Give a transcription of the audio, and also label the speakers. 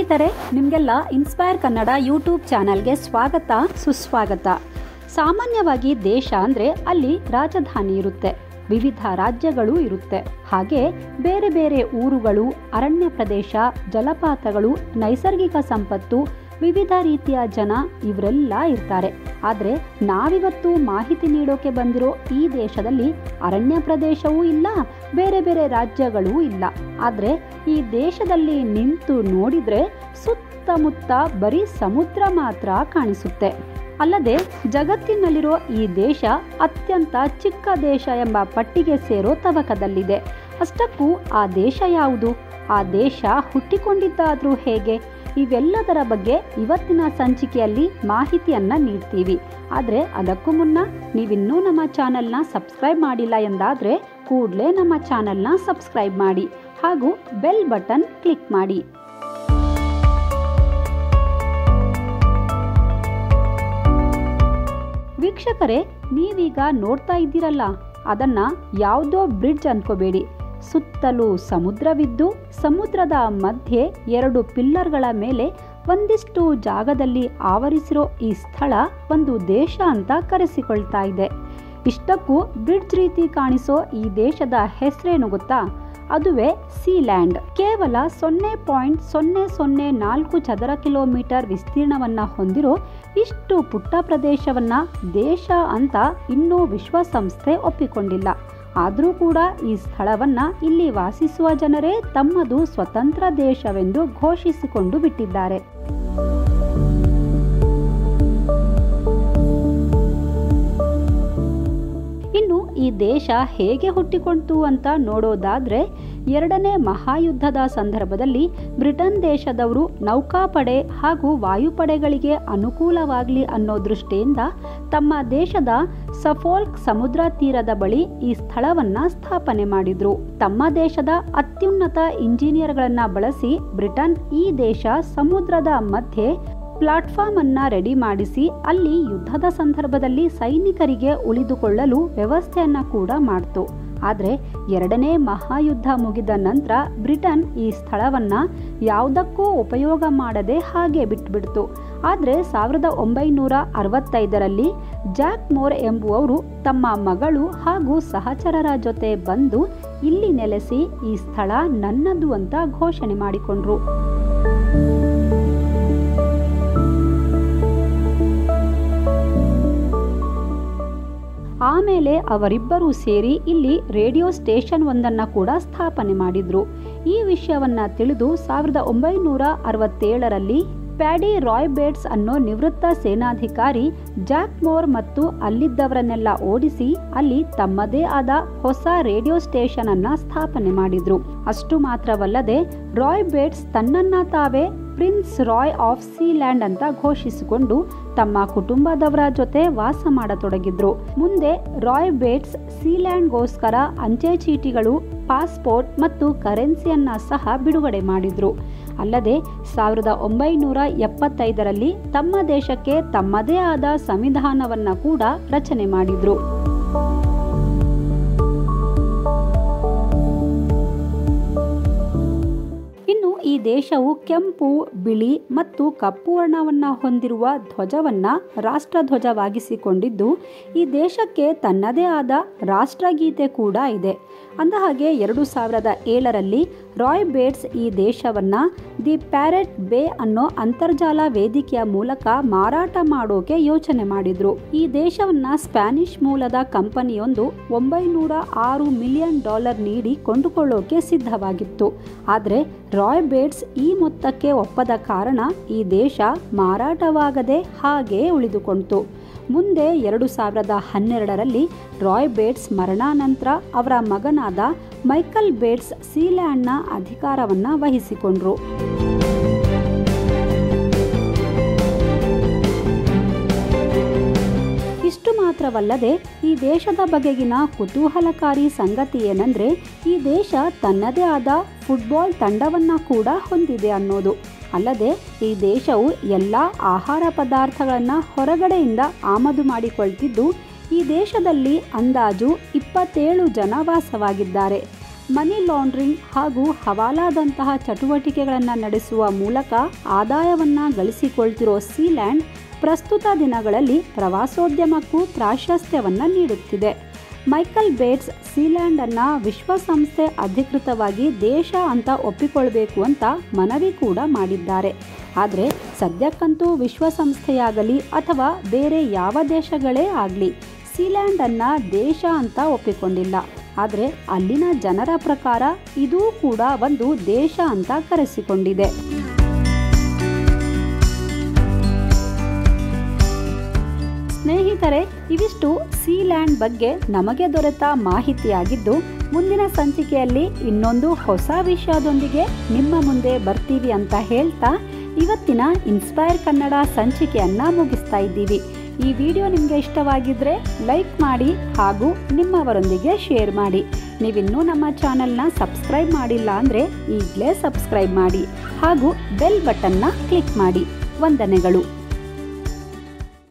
Speaker 1: ಸ್ನೇಹಿತರೆ ನಿಮಗೆಲ್ಲ inspire Kannada YouTube ಚಾನಲ್ಗೆ ಸ್ವಾಗತ ಸುಸ್ವಾಗತ ಸಾಮಾನ್ಯವಾಗಿ ದೇಶ ಅಂದರೆ ಅಲ್ಲಿ ರಾಜಧಾನಿ ಇರುತ್ತೆ ವಿವಿಧ ರಾಜ್ಯಗಳು ಇರುತ್ತೆ ಹಾಗೆ ಬೇರೆ ಬೇರೆ ಊರುಗಳು ಅರಣ್ಯ ಪ್ರದೇಶ ಜಲಪಾತಗಳು ನೈಸರ್ಗಿಕ ಸಂಪತ್ತು ವಿವಿಧ ರೀತಿಯ ಜನ ಇವರೆಲ್ಲ ಇರ್ತಾರೆ ಆದರೆ ನಾವಿವತ್ತು ಮಾಹಿತಿ ನೀಡೋಕೆ ಬಂದಿರೋ ಈ ದೇಶದಲ್ಲಿ ಅರಣ್ಯ ಪ್ರದೇಶವೂ ಇಲ್ಲ ಬೇರೆ ಬೇರೆ ರಾಜ್ಯಗಳೂ ಇಲ್ಲ ಆದರೆ ಈ ದೇಶದಲ್ಲಿ ನಿಂತು ನೋಡಿದ್ರೆ ಸುತ್ತಮುತ್ತ ಬರೀ ಸಮುದ್ರ ಮಾತ್ರ ಕಾಣಿಸುತ್ತೆ ಅಲ್ಲದೆ ಜಗತ್ತಿನಲ್ಲಿರೋ ಈ ದೇಶ ಅತ್ಯಂತ ಚಿಕ್ಕ ದೇಶ ಎಂಬ ಪಟ್ಟಿಗೆ ಸೇರೋ ತವಕದಲ್ಲಿದೆ ಅಷ್ಟಕ್ಕೂ ಆ ದೇಶ ಯಾವುದು ಆ ದೇಶ ಹುಟ್ಟಿಕೊಂಡಿದ್ದಾದ್ರೂ ಹೇಗೆ ಇವೆಲ್ಲದರ ಬಗ್ಗೆ ಇವತ್ತಿನ ಸಂಚಿಕೆಯಲ್ಲಿ ಮಾಹಿತಿಯನ್ನ ನೀಡ್ತೀವಿ ಆದರೆ ಅದಕ್ಕೂ ಮುನ್ನ ನೀವಿನ್ನೂ ನಮ್ಮ ಚಾನೆಲ್ನ ಸಬ್ಸ್ಕ್ರೈಬ್ ಮಾಡಿಲ್ಲ ಎಂದಾದರೆ ಕೂಡಲೇ ನಮ್ಮ ಚಾನೆಲ್ನ ಸಬ್ಸ್ಕ್ರೈಬ್ ಮಾಡಿ ಹಾಗೂ ಬೆಲ್ ಬಟನ್ ಕ್ಲಿಕ್ ಮಾಡಿ ವೀಕ್ಷಕರೇ ನೀವೀಗ ನೋಡ್ತಾ ಇದ್ದೀರಲ್ಲ ಅದನ್ನ ಯಾವುದೋ ಬ್ರಿಡ್ಜ್ ಅನ್ಕೋಬೇಡಿ ಸುತ್ತಲೂ ಸಮುದ್ರವಿದ್ದು ಸಮುದ್ರದ ಮಧ್ಯೆ ಎರಡು ಪಿಲ್ಲರ್ಗಳ ಮೇಲೆ ಒಂದಿಷ್ಟು ಜಾಗದಲ್ಲಿ ಆವರಿಸಿರೋ ಈ ಸ್ಥಳ ಒಂದು ದೇಶ ಅಂತ ಕರೆಸಿಕೊಳ್ತಾ ಇದೆ ಇಷ್ಟಕ್ಕೂ ಬ್ರಿಡ್ಜ್ ರೀತಿ ಕಾಣಿಸೋ ಈ ದೇಶದ ಹೆಸರೇನು ಗೊತ್ತಾ ಅದುವೇ ಸೀಲ್ಯಾಂಡ್ ಕೇವಲ ಸೊನ್ನೆ ಪಾಯಿಂಟ್ ಸೊನ್ನೆ ಸೊನ್ನೆ ನಾಲ್ಕು ಚದರ ಕಿಲೋಮೀಟರ್ ವಿಸ್ತೀರ್ಣವನ್ನ ಹೊಂದಿರೋ ಇಷ್ಟು ಪುಟ್ಟ ಪ್ರದೇಶವನ್ನ ದೇಶ ಅಂತ ಇನ್ನೂ ವಿಶ್ವಸಂಸ್ಥೆ ಒಪ್ಪಿಕೊಂಡಿಲ್ಲ ಆದರೂ ಕೂಡ ಈ ಸ್ಥಳವನ್ನ ಇಲ್ಲಿ ವಾಸಿಸುವ ಜನರೇ ತಮ್ಮದು ಸ್ವತಂತ್ರ ದೇಶವೆಂದು ಘೋಷಿಸಿಕೊಂಡು ಬಿಟ್ಟಿದ್ದಾರೆ ಇನ್ನು ಈ ದೇಶ ಹೇಗೆ ಹುಟ್ಟಿಕೊಂತು ಅಂತ ನೋಡೋದಾದ್ರೆ ಎರಡನೇ ಮಹಾಯುದ್ಧದ ಸಂದರ್ಭದಲ್ಲಿ ಬ್ರಿಟನ್ ದೇಶದವರು ನೌಕಾಪಡೆ ಹಾಗೂ ವಾಯುಪಡೆಗಳಿಗೆ ಅನುಕೂಲವಾಗಲಿ ಅನ್ನೋ ದೃಷ್ಟಿಯಿಂದ ತಮ್ಮ ದೇಶದ ಸಫೋಲ್ಕ್ ಸಮುದ್ರ ತೀರದ ಬಳಿ ಈ ಸ್ಥಳವನ್ನ ಸ್ಥಾಪನೆ ಮಾಡಿದ್ರು ತಮ್ಮ ದೇಶದ ಅತ್ಯುನ್ನತ ಇಂಜಿನಿಯರ್ಗಳನ್ನ ಬಳಸಿ ಬ್ರಿಟನ್ ಈ ದೇಶ ಸಮುದ್ರದ ಮಧ್ಯೆ ಪ್ಲಾಟ್ಫಾರ್ಮ್ ಅನ್ನ ರೆಡಿ ಮಾಡಿಸಿ ಅಲ್ಲಿ ಯುದ್ಧದ ಸಂದರ್ಭದಲ್ಲಿ ಸೈನಿಕರಿಗೆ ಉಳಿದುಕೊಳ್ಳಲು ವ್ಯವಸ್ಥೆಯನ್ನ ಕೂಡ ಮಾಡ್ತು ಆದರೆ ಎರಡನೇ ಮಹಾಯುದ್ಧ ಮುಗಿದ ನಂತರ ಬ್ರಿಟನ್ ಈ ಸ್ಥಳವನ್ನ ಯಾವುದಕ್ಕೂ ಉಪಯೋಗ ಮಾಡದೆ ಹಾಗೆ ಬಿಟ್ಬಿಡ್ತು ಆದರೆ ಸಾವಿರದ ಒಂಬೈನೂರ ಅರವತ್ತೈದರಲ್ಲಿ ಜಾಕ್ ಮೋರ್ ಎಂಬುವವರು ತಮ್ಮ ಮಗಳು ಹಾಗೂ ಸಹಚರರ ಜೊತೆ ಬಂದು ಇಲ್ಲಿ ನೆಲೆಸಿ ಈ ಸ್ಥಳ ನನ್ನದು ಅಂತ ಘೋಷಣೆ ಮಾಡಿಕೊಂಡ್ರು ಆಮೇಲೆ ಅವರಿಬ್ಬರೂ ಸೇರಿ ಇಲ್ಲಿ ರೇಡಿಯೋ ಸ್ಟೇಷನ್ ಒಂದನ್ನು ಕೂಡ ಸ್ಥಾಪನೆ ಮಾಡಿದ್ರು ಈ ವಿಷಯವನ್ನ ತಿಳಿದು ಸಾವಿರದ ಒಂಬೈನೂರ ಅರವತ್ತೇಳರಲ್ಲಿ ಪ್ಯಾಡಿ ರಾಯ್ ಬೇಟ್ಸ್ ಅನ್ನೋ ನಿವೃತ್ತ ಸೇನಾಧಿಕಾರಿ ಜಾಕ್ ಮೋರ್ ಮತ್ತು ಅಲ್ಲಿದ್ದವರನ್ನೆಲ್ಲ ಓಡಿಸಿ ಅಲ್ಲಿ ತಮ್ಮದೇ ಆದ ಹೊಸ ರೇಡಿಯೋ ಸ್ಟೇಷನ್ ಅನ್ನ ಸ್ಥಾಪನೆ ಮಾಡಿದ್ರು ಅಷ್ಟು ಮಾತ್ರವಲ್ಲದೆ ರಾಯ್ ಬೇಟ್ಸ್ ತನ್ನನ್ನ ತಾವೇ ಪ್ರಿನ್ಸ್ ರಾಯ್ ಆಫ್ ಸೀಲ್ಯಾಂಡ್ ಅಂತ ಘೋಷಿಸಿಕೊಂಡು ತಮ್ಮ ಕುಟುಂಬದವರ ಜೊತೆ ವಾಸ ಮಾಡತೊಡಗಿದ್ರು ಮುಂದೆ ರಾಯ್ ಬೇಟ್ಸ್ ಸೀಲ್ಯಾಂಡ್ಗೋಸ್ಕರ ಅಂಚೆ ಚೀಟಿಗಳು ಪಾಸ್ಪೋರ್ಟ್ ಮತ್ತು ಕರೆನ್ಸಿಯನ್ನ ಸಹ ಬಿಡುಗಡೆ ಮಾಡಿದ್ರು ಅಲ್ಲದೆ ಸಾವಿರದ ಒಂಬೈನೂರ ಎಪ್ಪತ್ತೈದರಲ್ಲಿ ತಮ್ಮ ದೇಶಕ್ಕೆ ತಮ್ಮದೇ ಆದ ಸಂವಿಧಾನವನ್ನ ಕೂಡ ರಚನೆ ಮಾಡಿದ್ರು ಇನ್ನು ಈ ದೇಶವು ಕೆಂಪು ಬಿಳಿ ಮತ್ತು ಕಪ್ಪು ವರ್ಣವನ್ನ ಹೊಂದಿರುವ ಧ್ವಜವನ್ನ ರಾಷ್ಟ್ರಧ್ವಜವಾಗಿಸಿಕೊಂಡಿದ್ದು ಈ ದೇಶಕ್ಕೆ ತನ್ನದೇ ಆದ ರಾಷ್ಟ್ರಗೀತೆ ಕೂಡ ಇದೆ ಅಂದಹಾಗೆ ಎರಡು ಸಾವಿರದ ಏಳರಲ್ಲಿ ರಾಯ್ ಬೇಟ್ಸ್ ಈ ದೇಶವನ್ನ ದಿ ಪ್ಯಾರೆಟ್ ಬೇ ಅನ್ನೋ ಅಂತರ್ಜಾಲ ವೇದಿಕೆಯ ಮೂಲಕ ಮಾರಾಟ ಮಾಡೋಕೆ ಯೋಚನೆ ಮಾಡಿದ್ರು ಈ ದೇಶವನ್ನ ಸ್ಪ್ಯಾನಿಷ್ ಮೂಲದ ಕಂಪನಿಯೊಂದು ಒಂಬೈನೂರ ಆರು ಮಿಲಿಯನ್ ಡಾಲರ್ ನೀಡಿ ಕೊಂಡುಕೊಳ್ಳೋಕೆ ಸಿದ್ಧವಾಗಿತ್ತು ಆದರೆ ರಾಯ್ ಬೇಟ್ಸ್ ಈ ಮೊತ್ತಕ್ಕೆ ಒಪ್ಪದ ಕಾರಣ ಈ ದೇಶ ಮಾರಾಟವಾಗದೆ ಹಾಗೇ ಉಳಿದುಕೊಂಡಿತು ಮುಂದೆ ಎರಡು ಸಾವಿರದ ಹನ್ನೆರಡರಲ್ಲಿ ರಾಯ್ ಬೇಟ್ಸ್ ಮರಣಾನಂತರ ಅವರ ಮಗನಾದ ಮೈಕಲ್ ಬೇಟ್ಸ್ ಸೀಲ್ಯಾಂಡ್ನ ಅಧಿಕಾರವನ್ನ ವಹಿಸಿಕೊಂಡ್ರು ಇಷ್ಟು ಮಾತ್ರವಲ್ಲದೆ ಈ ದೇಶದ ಬಗೆಗಿನ ಕುತೂಹಲಕಾರಿ ಸಂಗತಿ ಏನಂದ್ರೆ ಈ ದೇಶ ತನ್ನದೇ ಆದ ಫುಟ್ಬಾಲ್ ತಂಡವನ್ನ ಕೂಡ ಹೊಂದಿದೆ ಅನ್ನೋದು ಅಲ್ಲದೆ ಈ ದೇಶವು ಎಲ್ಲ ಆಹಾರ ಪದಾರ್ಥಗಳನ್ನು ಹೊರಗಡೆಯಿಂದ ಆಮದು ಮಾಡಿಕೊಳ್ತಿದ್ದು ಈ ದೇಶದಲ್ಲಿ ಅಂದಾಜು ಇಪ್ಪತ್ತೇಳು ಜನ ವಾಸವಾಗಿದ್ದಾರೆ ಮನಿ ಲಾಂಡ್ರಿಂಗ್ ಹಾಗೂ ಹವಾಲಾದಂತಹ ಚಟುವಟಿಕೆಗಳನ್ನು ನಡೆಸುವ ಮೂಲಕ ಆದಾಯವನ್ನು ಗಳಿಸಿಕೊಳ್ತಿರೋ ಸೀಲ್ಯಾಂಡ್ ಪ್ರಸ್ತುತ ದಿನಗಳಲ್ಲಿ ಪ್ರವಾಸೋದ್ಯಮಕ್ಕೂ ಪ್ರಾಶಸ್ತ್ಯವನ್ನು ನೀಡುತ್ತಿದೆ ಮೈಕಲ್ ಬೇಟ್ಸ್ ಸೀಲ್ಯಾಂಡನ್ನು ವಿಶ್ವಸಂಸ್ಥೆ ಅಧಿಕೃತವಾಗಿ ದೇಶ ಅಂತ ಒಪ್ಪಿಕೊಳ್ಬೇಕು ಅಂತ ಮನವಿ ಕೂಡ ಮಾಡಿದ್ದಾರೆ ಆದರೆ ಸದ್ಯಕ್ಕಂತೂ ವಿಶ್ವಸಂಸ್ಥೆಯಾಗಲಿ ಅಥವಾ ಬೇರೆ ಯಾವ ದೇಶಗಳೇ ಆಗಲಿ ಸೀಲ್ಯಾಂಡನ್ನು ದೇಶ ಅಂತ ಒಪ್ಪಿಕೊಂಡಿಲ್ಲ ಆದರೆ ಅಲ್ಲಿನ ಜನರ ಪ್ರಕಾರ ಇದೂ ಕೂಡ ಒಂದು ದೇಶ ಅಂತ ಕರೆಸಿಕೊಂಡಿದೆ ಸ್ನೇಹಿತರೆ ಇವಿಷ್ಟು ಸೀಲ್ಯಾಂಡ್ ಬಗ್ಗೆ ನಮಗೆ ದೊರೆತ ಮಾಹಿತಿಯಾಗಿದ್ದು ಮುಂದಿನ ಸಂಚಿಕೆಯಲ್ಲಿ ಇನ್ನೊಂದು ಹೊಸ ವಿಷಯದೊಂದಿಗೆ ನಿಮ್ಮ ಮುಂದೆ ಬರ್ತೀವಿ ಅಂತ ಹೇಳ್ತಾ ಇವತ್ತಿನ ಇನ್ಸ್ಪೈರ್ ಕನ್ನಡ ಸಂಚಿಕೆಯನ್ನು ಮುಗಿಸ್ತಾ ಇದ್ದೀವಿ ಈ ವಿಡಿಯೋ ನಿಮಗೆ ಇಷ್ಟವಾಗಿದ್ದರೆ ಲೈಕ್ ಮಾಡಿ ಹಾಗೂ ನಿಮ್ಮವರೊಂದಿಗೆ ಶೇರ್ ಮಾಡಿ ನೀವಿನ್ನೂ ನಮ್ಮ ಚಾನಲ್ನ ಸಬ್ಸ್ಕ್ರೈಬ್ ಮಾಡಿಲ್ಲ ಅಂದರೆ ಈಗಲೇ ಸಬ್ಸ್ಕ್ರೈಬ್ ಮಾಡಿ ಹಾಗೂ ಬೆಲ್ ಬಟನ್ನ ಕ್ಲಿಕ್ ಮಾಡಿ ವಂದನೆಗಳು